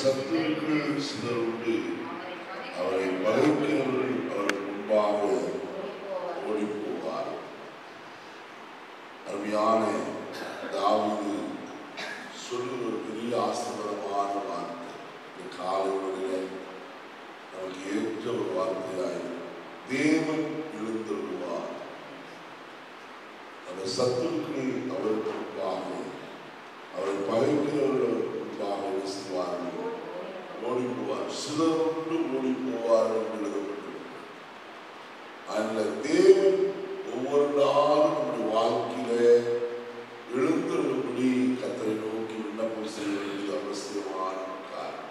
சத்துருக்கள் சிதறுண்டு அவரை பகைக்கிறவர்கள் அவர் முன்பாக ஓடி போவார் அருமையான தாவீது சொல்லுகிற ஒரு பெரிய ஆசீர்வாதமான வார்த்தை இந்த காலையில் நமக்கு ஏற்ற ஒரு வார்த்தையாய் தேவன் எழுந்தருவார் அந்த சத்துருக்கள் அவருக்கு முன்பாக அவரை பகைக்கிறவர்கள் முன்பாக என்ன செய்வார்கள் ஓடி போவார் சிதறுண்டு ஓடி போவார் என்று எழுதப்பட்டிருக்கிறது அந்த தேவன் ஒவ்வொரு நாளும் நம்முடைய வாழ்க்கையிலே எழுந்தருளும்படி கத்தரை நோக்கி விண்ணப்பம் செய்ய வேண்டியது அவசியமான காரணம்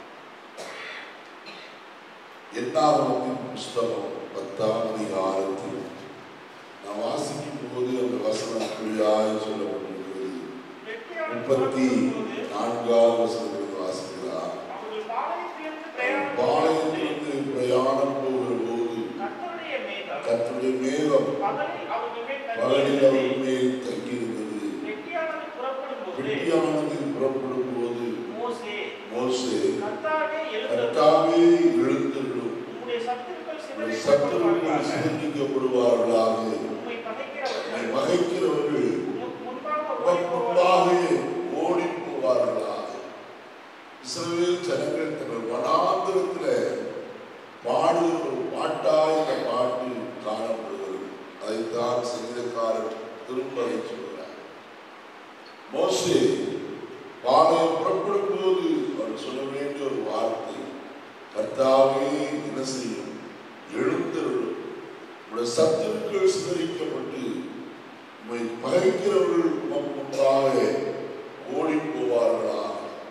எட்டாவது புஸ்தகம் பத்தாம் அதிகாரத்தில் நான் வாசிக்கும் போது அந்த வசனம் குறியாய் சொல்லப்பட்டிருக்கிறது முப்பத்தி நான்காவது வசனத்தில் வாசிக்கிறார் அவர்கள் பாளையத்திலிருந்து பிரயாணம் பாளையத்திலிருந்து பிரயாணம் போகிற போது கர்த்தருடைய மேகம் கர்த்தருடைய மேகம் பகலில் அவர்கள் மேல் பகலில் தங்கியிருந்தது. அவர் மேல் தங்கியிருந்தது வெட்டியானது புறப்படும் போது வெட்டியானது புறப்படும் போது மோசே மோசே கர்த்தாவே எழுந்தருளும். கர்த்தாவே எழுந்தருளும் உம்முடைய சத்துருக்கள் உம்முடைய சத்துருக்கள் சிதறிக்கப்படுவார்களாக. சிதறிக்கப்படுவார்களாக உம்மை உம்மை பகைக்கிறவர்கள் பகைக்கிறவர்கள் உமக்கு முன்பாக உமக்கு ஓடிப் முன்பாக போவார்கள். ஓடி போவார்களாக இஸ்ரவேல் ஜனங்கள் தங்கள் வனாந்திரத்தில் பாடுகிற ஒரு பாட்டாய் இந்த பாட்டு காணப்படுகிறது அதைத்தான் சங்கீதக்காரர் திரும்ப அதை சொல்கிறார் மோசே பாளையம் புறப்படும் போது அவர் சொல்ல வேண்டிய ஒரு வார்த்தை கர்த்தாவே என்ன செய்யும் எழுந்தருளும் உடைய சத்துருக்கள் சிதறிக்கப்பட்டு உம்மை பகைக்கிறவர்கள் உமக்கு முன்பாக ஓடி போவார்களாக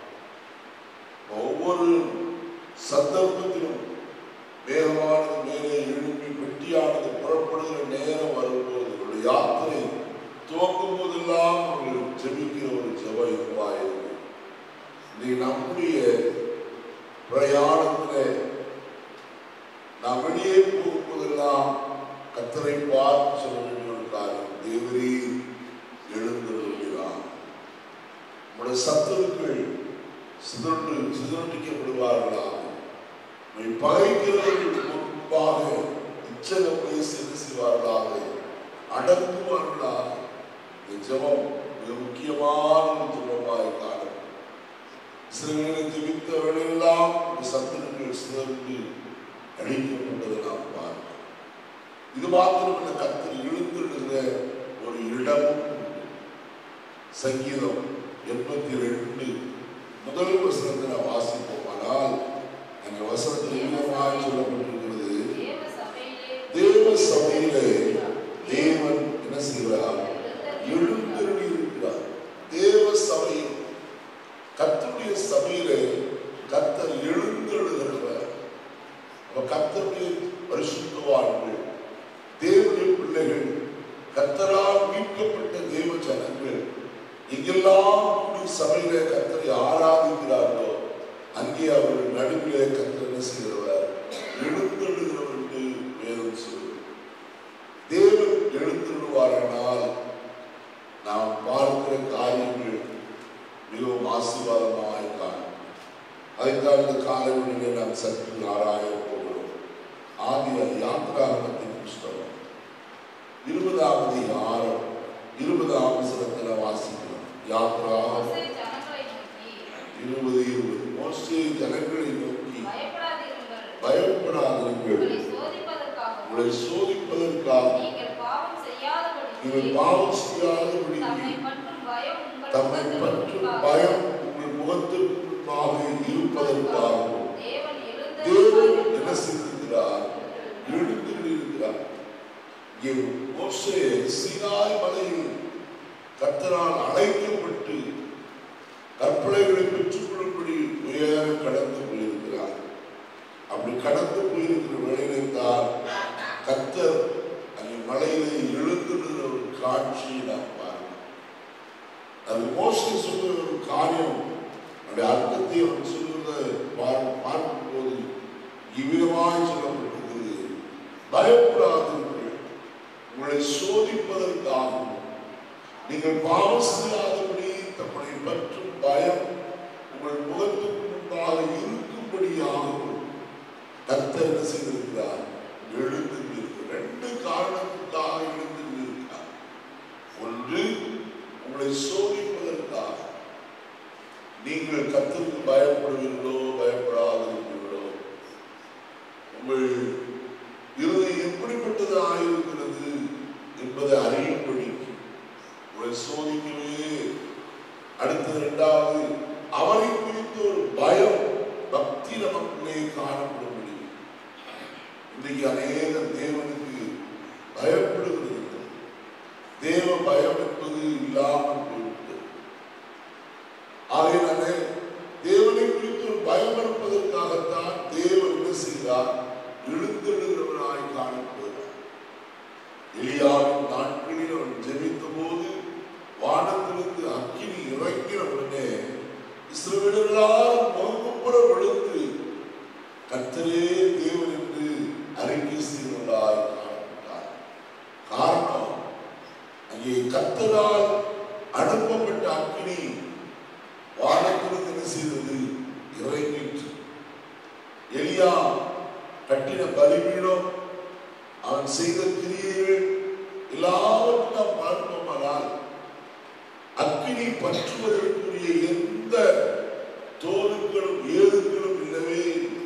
ஒவ்வொரு சந்தர்ப்பத்திலும் வேகமானது மேலே எழுப்பி பெட்டியானது புறப்படுகிற நேரம் வரும்போது ஒரு யாத்திரை துவங்கும் போதெல்லாம் அவர்கள் ஜெபிக்கிற ஒரு ஜெப இதுவாயிருக்கு இன்னைக்கு நம்முடைய பிரயாணத்தில் நாம் வெளியே போகும்போதெல்லாம் கத்தரை பார்த்து சொல்ல வேண்டிய ஒரு காரியம் தேவரீர் எழுந்திருக்கிறார் நம்முடைய சத்துருக்கள் சிதறண்டு சிதறண்டிக்கப்படுவார்களாக உம்மை பகைக்கிறவர்கள் முன்பாக இச்சகம் பேசி என்ன செய்வார்களாக அடங்குவார்களாக இந்த ஜெபம் மிக முக்கியமான ஒரு ஜெபமாய் காணும் சிறுவர்களை ஜெபித்த வேளையெல்லாம் இந்த சத்துருக்கள் சிதறண்டு அழிக்கப்பட்டதை நாம் பார்க்கிறோம் இது மாத்திரமல்ல கத்தர் எழுந்திருக்கிற ஒரு இடமும் உண்டு. சங்கீதம் எண்பத்தி ரெண்டு முதல் வசனத்தில் வாசிப்போம் ஆனால் அந்த வசனத்தில் என்னவாய் சொல்லப்பட்டிருக்கிறது தேவ சபையிலே தேவ சபையிலே தேவன் என்ன செய்கிறார் எழுந்தருளி இருக்கிறார் தேவ சபையில் கர்த்தருடைய சபையிலே கர்த்தர் எழுந்தெழுகிறவர் அப்ப கர்த்தருடைய பரிசுத்தவான்கள் தேவனுடைய பிள்ளைகள் கர்த்தரால் மீட்கப்பட்ட தேவ ஜனங்கள் எங்கெல்லாம் கூடி சபையிலே கர்த்தரை ஆராதிக்கிறார்களோ அங்கே அவர்கள் நடுவிலே கர்த்தர் என்ன செய்கிறவர் எழுந்தெழுகிறவர் என்று வேதம் சொல்லுகிறது தேவன் எழுந்துள்ளுவாரானால் நாம் பார்க்கிற காரியங்கள் மிகவும் ஆசீர்வாதமாய் காணும் அதைத்தான் இந்த காலைவெளியிலே நாம் சற்று ஆராய போகிறோம் ஆதிய யாத்ராகமத்தின் புஸ்தகம் இருபதாவது ஆரம் இருபதாம் அவசரத்தில் வாசிக்கிறோம் யாத்ரா மோசே ஜனங்களை நோக்கி இருபது இருபது மோசே ஜனங்களை நோக்கி பயப்படாதீர்கள் பயப்படாதீர்கள் உங்களை சோதிப்பதற்காகவும் உங்களை சோதிப்பதற்காக நீங்கள் பாவம் செய்யாதபடிக்கு நீங்கள் பாவம் செய்யாதபடி தம்மை பற்றும் பயம் உங்கள் தம்மை முகத்திற்கு பற்றும் முன்பாக பயம் உங்கள் முகத்திற்கு முன்பாக இருப்பதற்காகவும் தேவன் தேவன் எழுந்த என்ன செய்திருக்கிறார் எழுந்திருக்கிறார் இங்கே மோசே சீனாய் மலையில் கர்த்தரால் அழைக்கப்பட்டு கற்பனைகளை பெற்றுக்கொள்ளும்படி உயர கடந்து போயிருக்கிறார் அப்படி கடந்து போயிருக்கிற வேளையிலே தான் கர்த்தர் அங்கே மலையிலே எழுந்திருக்கிற ஒரு காட்சியை நாம் பார்க்கிறோம் அது மோசே சொல்லுகிற ஒரு காரியம் அதனுடைய அர்த்தத்தை அவர் சொல்லுகிறத பார்- பார்க்கும்போது இவ்விதமாய் சொல்லப்பட்டிருக்கிறது பயப்படாதீர்கள் உங்களை சோதிப்பதற்காகவும் நீங்கள் பாவம் செய்யாதபடி தம்முடைய பற்றும் பயம் உங்கள் முகத்துக்கு நமக்காக இருக்கும்படியாகவும் கர்த்தர் என்ன செய்திருக்கிறார் எழுந்து நிற்கிறார். ரெண்டு காரணத்துக்காக எழுந்து நிற்கிறார் ஒன்று உங்களை சோதிப்பதற்காக நீங்கள் கர்த்தருக்கு பயப்படுவீர்களோ பயப்படாதிருப்பீர்களோ உங்கள் இருதயம் எப்படிப்பட்டதாக இருக்கிறது என்பதை அறியும்படி உங்களை சோதிக்கவே அடுத்தது இரண்டாவது அவரை குறித்த ஒரு பயம் பக்தி நமக்குள்ளே காணப்படும்படி இன்றைக்கு அநேக தேவனுக்கு பயப்படுகிறது தேவ பயம் என்பது இல்லாமல் போய்விட்டது ஆகையினாலே தேவனை குறித்து ஒரு பயம் இருப்பதற்காகத்தான் தேவன் என்ன செய்தார் எழுந்தெழுகிறவனாய் காணப்படுகிறார் எலியாவின் நாட்களில் அவன் ஜெபித்த போது வானத்திலிருந்து அக்கினி இறங்கின உடனே இஸ்ரவேலர்களால் முகங்குப்புற விழுந்து கர்த்தரே தேவன் என்று அறிக்கை செய்தவர்களாய் காணப்பட்டார் காரணம் அங்கே கர்த்தரால் அனுப்பப்பட்ட அக்கினி வானத்திலிருந்து என்ன செய்தது இறங்கிற்று எலியா கட்டின பலிபீடம் அவன் செய்த கிரியைகள் எல்லாவற்றையும் நாம் பார்ப்போமானால் அக்கினி பற்றுவதற்குரிய எந்த தோலுக்களும் ஏதுக்களும் இல்லவே இல்லை.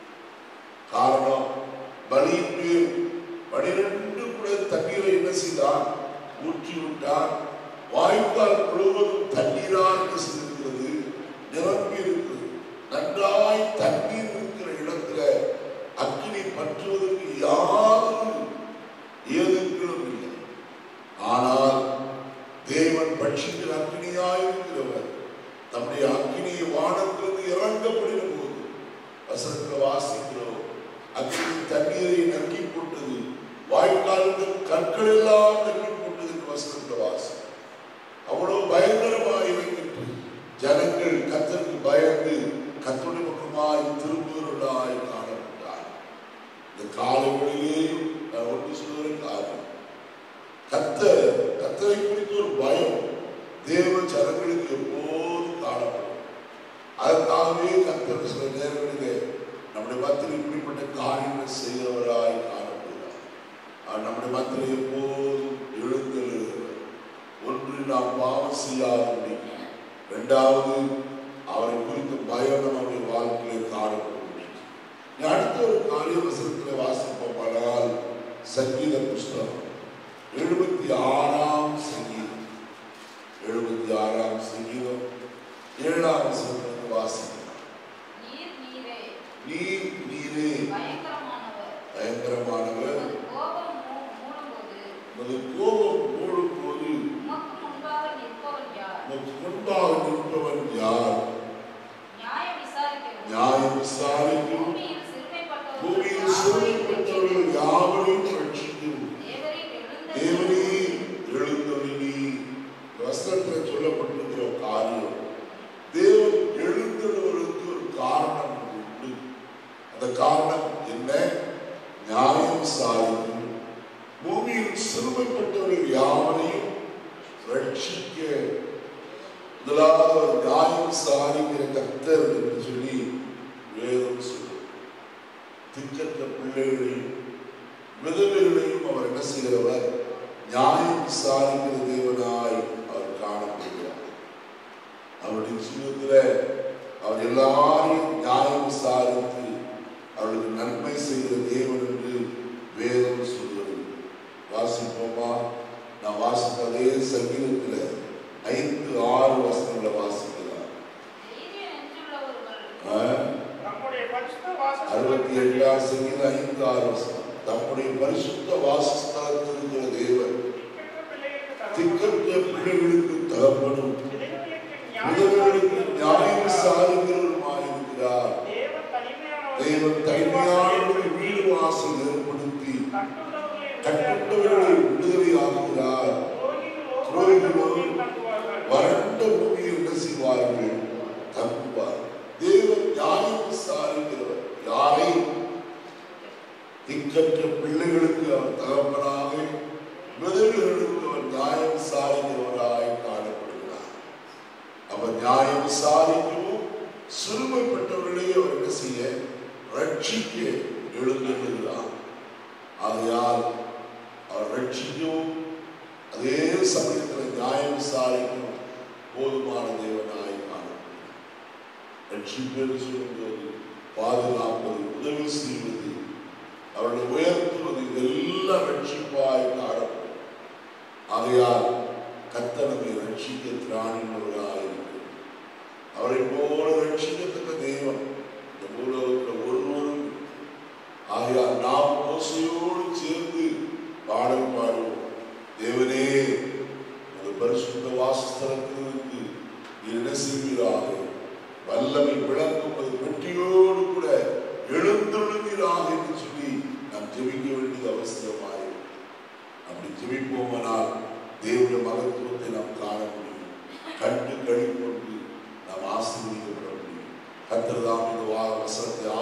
காரணம் பலியின் மேல் பனிரெண்டு கூட தண்ணீரை என்ன செய்தான் ஊற்றி விட்டான் வாய்க்கால் முழுவதும் தண்ணீரால் என்ன செய்திருக்கிறது நிரம்பி இருக்கிறது நன்றாய் தண்ணீர் இருக்கிற இடத்துல அக்கினி பற்றுவதற்கு யாரும் ஏதுக்களும் இல்லை ஆனால் தேவன் பட்சிக்கிற அக்கினியாயிருக்கிறவர் நம்முடைய அக்கினியை வானத்திலிருந்து இறங்கப்படின போது வசனத்தில் வாசிக்கிறோம் அக்கினி தண்ணீரை நக்கி போட்டது வாய்க்காலில் கற்கள் எல்லாம் நக்கி போட்டது என்று வசனத்தில் வாசி அவ்வளவு பயங்கரமாக இருக்கின்ற ஜனங்கள் கத்தருக்கு பயந்து கத்தருடைய பக்கமாய் திரும்புகிறவர்களாய் காணப்பட்டார் இந்த காலங்களிலேயும் நான் ஒன்று சொல்கிற காரணம் கத்தர் கத்தரை குறித்து ஒரு பயம் தேவ ஜனங்களுக்கு எப்போதும் காணப்படும் அதற்காகவே கத்தர் சில நேரங்களிலே நம்முடைய மத்தியில் இப்படிப்பட்ட காரியங்கள் செய்கிறவராய் காணப்படுகிறார் அவர் நம்முடைய மத்தியில் எப்போதும் எழுந்தெழுகிறவர் ஒன்று நாம் பாவம் செய்யாதபடி இரண்டாவது அவரை குறித்த பயம் நம்முடைய வாழ்க்கையிலே காணப்படும் இனி அடுத்த ஒரு காரிய வசனத்தில் வாசிப்போமானால் சங்கீத புஸ்தகம் எழுபத்தி ஆறாம் சங்கீதம் எழுபத்தி ஆறாம் சங்கீதம் ஏழாம் வசனத்திலிருந்து வாசிக்கலாம் நீர் நீரே நீர் நீரே பயங்கரமானவர் பயங்கரமானவர் உமது கோபம் மூ- மூடும்போது உமது கோபம் மூடும் போது உமக்கு முன்பாக நிற்பவன் யார் உமக்கு முன்பாக நிற்பவன் யார் நியாயம் விசாரிக்கவும் நியாயம் விசாரிக்கும் பூமியில் சிறுமைப்பட்டவர்கள் பூமியில் சிறுமைப்பட்டவர்கள் யாவரையும் ரட்சிக்கும் தேவரீர் தேவனே எழுந்தருளி எழுந்தொழினி வஸ்திரத்தில் சொல்லப்பட்டிருக்கிற ஒரு காரியம் தேவன் எழுந்தொழுவதற்கு ஒரு காரணம் உண்டு அந்த காரணம் என்ன நியாயம் சாதிக்கும் பூமியில் சிறுமைப்பட்டவர்கள் யாவரையும் ரட்சிக்க முதலாவது ஒரு நியாயம் சாதிக்கிற கர்த்தர் என்று சொல்லி வேதம் சொல்லும் திக்கற்ற பிள்ளைகளையும் விதவைகளையும் அவர் என்ன செய்கிறவர் நியாயம் விசாரிக்கிற தேவனாய் அவர் காணப்படுகிறார் அவருடைய ஜீவிதத்தில் அவர் எல்லாரையும் நியாயம் விசாரித்து அவர்களுக்கு நன்மை செய்கிற தேவன் என்று வேதம் சொல்கிறது வாசிப்போமா நான் வாசித்த அதே சங்கீதத்தில் ஐந்து ஆறு வசனங்களை வாசிக்கலாம் தைரிய நெஞ்சுள்ளவர்கள் ஆ? நம்முடைய பரிசுத்த அறுபத்தி வாசஸ்தலத்தில் எட்டாம் சங்கீதம் ஐந்து ஆறு வசனம் தம்முடைய பரிசுத்த வாசஸ்தலத்தில் இருக்கிற தேவன் திக்கற்ற பிள்ளைகளுக்கு தகப்பனும், திக்கற்ற பிள்ளைகளுக்கு தகப்பனும் விதவைகளுக்கு விதவைகளுக்கு நியாயம் நியாயம் விசாரிக்கிறவருமாயிருக்கிறார் தேவன் தனிமையானவர். தேவன் தனிமையானவர்கள் வீடு வாசல் ஏற்படுத்தி கட்டுண்டவர்களை விடுதலை ஆக்குகிறார் துரோகிகளோ வறண்ட பூமியில் என்ன செய்வார்கள் தங்குவார் தேவன் நியாயம் விசாரிக்கிறவர் யாரை திக்கற்ற பிள்ளைகளுக்கு அவர் தகப்பனாக விதவைகளுக்கு அவர் நியாயம் விசாரிக்கிறவராய் காணப்படுகிறார் அவர் நியாயம் விசாரிக்கவும் சிறுமைப்பட்டவர்களே அவர் என்ன செய்ய ரட்சிக்க எழுந்திருக்கிறார் ஆகையால் அவர் ரட்சிக்கவும் அதே சமயத்தில் நியாயம் விசாரிக்கவும் போதுமான தேவனாய் காணப்படுகிறார் ரட்சிப்பென்று சொல்லும்போது பாதுகாப்பது உதவி செய்வது அவர்களை உயர்த்துவது இதெல்லாம் ரட்சிப்பாய் காணப்படும் ஆகையால் கத்தனமை ரட்சிக்க திராணினவர்களாக அவரை போல ரட்சிக்கத்தக்க தெய்வம் இந்த பூலோகத்தில் ஒருவரும் ஆகையால் நாம் ஓசையோடு சேர்ந்து பாடல் பாடுவோம் தேவனே ஒரு பரிசுத்த வாசஸ்தலத்திலிருந்து என்ன செய்வீராக வல்லமை விளங்கும் அது பெட்டியோடு கூட எழுந்தொழுவீராக என்று சொல்லி நாம் ஜெபிக்க வேண்டியது அவசியமாய் அப்படி ஜெபிப்போமானால் தேவனுடைய மகத்துவத்தை நாம் காண முடியும் கண்டு கழிக்கொண்டு நாம் ஆசீர்வதிக்கப்பட முடியும் கத்திரதாம் இந்த வார வசனத்தை